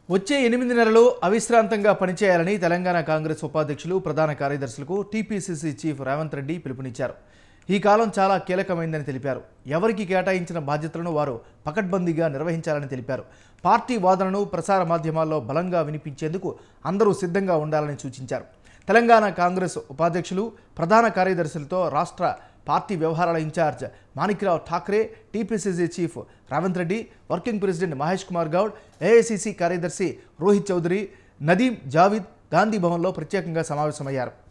వచ్చే ఎనిమిది నెలలు అవిశ్రాంతంగా పనిచేయాలని తెలంగాణ కాంగ్రెస్ ఉపాధ్యక్షులు ప్రధాన కార్యదర్శులకు టీపీసీసీ చీఫ్ రేవంత్ రెడ్డి పిలుపునిచ్చారు ఈ కాలం చాలా కీలకమైందని తెలిపారు ఎవరికి కేటాయించిన బాధ్యతలను వారు పకడ్బందీగా నిర్వహించాలని తెలిపారు పార్టీ వాదనను ప్రసార మాధ్యమాల్లో బలంగా వినిపించేందుకు అందరూ సిద్ధంగా ఉండాలని సూచించారు తెలంగాణ కాంగ్రెస్ ఉపాధ్యక్షులు ప్రధాన కార్యదర్శులతో రాష్ట్ర పార్టీ వ్యవహారాల incharge Manikrao Thackeray TPCC chief Revanth Reddy working president Mahesh Kumar Goud AICC కార్యదర్శి రోహిత్ చౌదరి నదీం జావిద్ గాంధీ భవన్లో ప్రత్యేకంగా సమావేశమయ్యారు